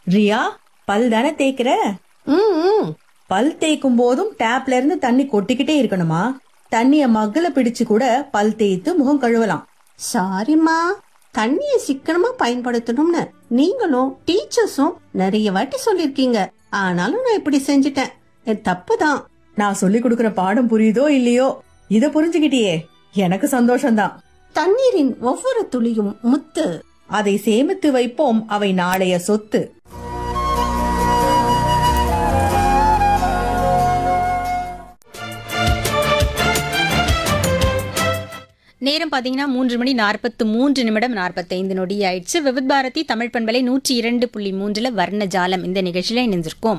ரியா பல் தானே தேய்க்கிற ம் ம். பல் தேய்க்கும் போதும் டேப்ல இருந்து தண்ணி கொட்டிக்கிட்டே இருக்கணுமா தண்ணிய மகள பிடிச்சு கூட பல் தேய்த்து முகம் கழுவலாம் சாரிம்மா தண்ணியை சிக்கனமா பயன்படுத்தணும்னு நீங்களும் டீச்சர்ஸும் நிறைய வாட்டி சொல்லிருக்கீங்க ஆனாலும் நான் இப்படி செஞ்சுட்டேன் என் தப்புதான் நான் சொல்லி கொடுக்கிற பாடம் புரியுதோ இல்லையோ இத புரிஞ்சுக்கிட்டியே எனக்கு சந்தோஷம்தான் தண்ணீரின் ஒவ்வொரு துளியும் முத்து அதை சேமித்து வைப்போம் அவை நாளைய சொத்து நேரம் பார்த்தீங்கன்னா மூன்று மணி நாற்பத்து மூன்று நிமிடம் நாற்பத்தைந்து நொடி ஆயிடுச்சு விவித் பாரதி தமிழ் பண்பலை நூற்றி இரண்டு புள்ளி மூன்றில் வர்ணஜாலம் இந்த நிகழ்ச்சியில் இணைஞ்சிருக்கோம்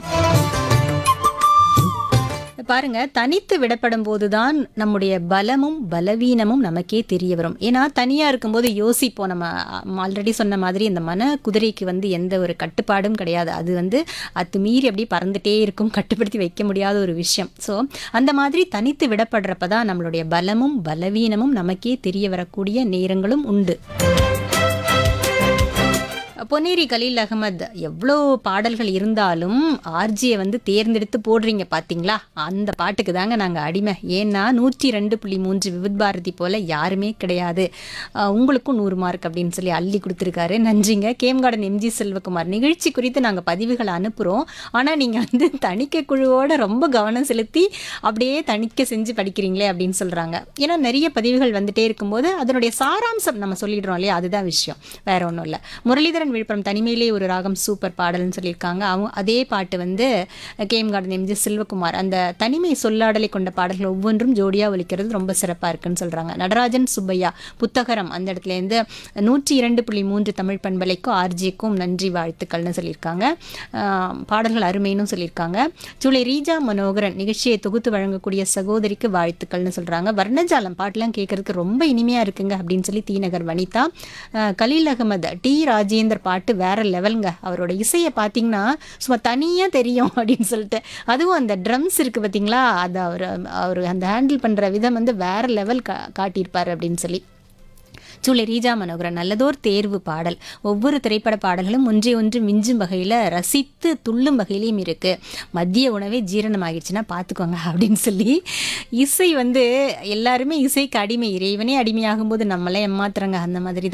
பாருங்க தனித்து விடப்படும் போதுதான் நம்முடைய பலமும் பலவீனமும் நமக்கே தெரிய வரும் ஏன்னா தனியா இருக்கும்போது யோசிப்போம் நம்ம ஆல்ரெடி சொன்ன மாதிரி இந்த மன குதிரைக்கு வந்து எந்த ஒரு கட்டுப்பாடும் கிடையாது அது வந்து அது மீறி அப்படியே பறந்துட்டே இருக்கும் கட்டுப்படுத்தி வைக்க முடியாத ஒரு விஷயம் ஸோ அந்த மாதிரி தனித்து விடப்படுறப்ப தான் நம்மளுடைய பலமும் பலவீனமும் நமக்கே தெரிய வரக்கூடிய நேரங்களும் உண்டு பொன்னேரி கலீல் அகமத் எவ்வளோ பாடல்கள் இருந்தாலும் ஆர்ஜியை வந்து தேர்ந்தெடுத்து போடுறீங்க பார்த்தீங்களா அந்த பாட்டுக்கு தாங்க நாங்கள் அடிமை ஏன்னா நூற்றி ரெண்டு புள்ளி மூன்று விவித் பாரதி போல் யாருமே கிடையாது அஹ் உங்களுக்கும் நூறு மார்க் அப்படின்னு சொல்லி அள்ளி கொடுத்துருக்காரு நன்றிங்க கேம் கார்டன் எம்ஜி செல்வகுமார் நிகழ்ச்சி குறித்து நாங்கள் பதிவுகளை அனுப்புகிறோம் ஆனால் நீங்கள் வந்து தணிக்கை குழுவோட ரொம்ப கவனம் செலுத்தி அப்படியே தணிக்கை செஞ்சு படிக்கிறீங்களே அப்படின்னு சொல்கிறாங்க ஏன்னா நிறைய பதிவுகள் வந்துட்டே இருக்கும்போது அதனுடைய சாராம்சம் நம்ம சொல்லிடுறோம் இல்லையா அதுதான் விஷயம் வேற ஒன்றும் இல்லை முரளிதரன் விழுப்புரம் தனிமையிலே ஒரு ராகம் சூப்பர் பாடல்னு சொல்லியிருக்காங்க அவங்க அதே பாட்டு வந்து கேம் கார்டன் எம்ஜி செல்வகுமார் அந்த தனிமை சொல்லாடலை கொண்ட பாடல்கள் ஒவ்வொன்றும் ஜோடியாக ஒலிக்கிறது ரொம்ப சிறப்பாக இருக்குன்னு சொல்கிறாங்க நடராஜன் சுப்பையா புத்தகரம் அந்த இடத்துலேருந்து நூற்றி இரண்டு புள்ளி மூன்று தமிழ் பண்பலைக்கும் ஆர்ஜிக்கும் நன்றி வாழ்த்துக்கள்னு சொல்லியிருக்காங்க ஆஹ் பாடல்கள் அருமைன்னு சொல்லியிருக்காங்க ஜூலை ரீஜா மனோகரன் நிகழ்ச்சியை தொகுத்து வழங்கக்கூடிய சகோதரிக்கு வாழ்த்துக்கள்னு சொல்கிறாங்க வர்ணஜாலம் பாட்டெலாம் கேட்கறதுக்கு ரொம்ப இனிமையாக இருக்குங்க அப்படின்னு சொல்லி தீநகர் வனிதா ஆஹ் கலீல் அகமது டி ராஜேந்தர் பாட்டு வேற லெவலுங்க அவரோட இசையை பார்த்தீங்கன்னா சும்மா தனியாக தெரியும் அப்படின்னு சொல்லிட்டு அதுவும் அந்த ட்ரம்ஸ் இருக்குது பார்த்தீங்களா அது அவர் அவர் அந்த ஹேண்டில் பண்ணுற விதம் வந்து வேற லெவல் கா காட்டியிருப்பார் அப்படின்னு சொல்லி சூளை ரீஜா மனோகரன் நல்லதோர் தேர்வு பாடல் ஒவ்வொரு திரைப்பட பாடல்களும் ஒன்றை ஒன்று மிஞ்சும் வகையில் ரசித்து துள்ளும் வகையிலையும் இருக்குது மதிய உணவே ஜீரணமாகிடுச்சுன்னா பார்த்துக்கோங்க அப்படின்னு சொல்லி இசை வந்து எல்லாருமே இசைக்கு அடிமை இறைவனே அடிமையாகும்போது நம்மளே ஏமாத்துறாங்க அந்த மாதிரி தான்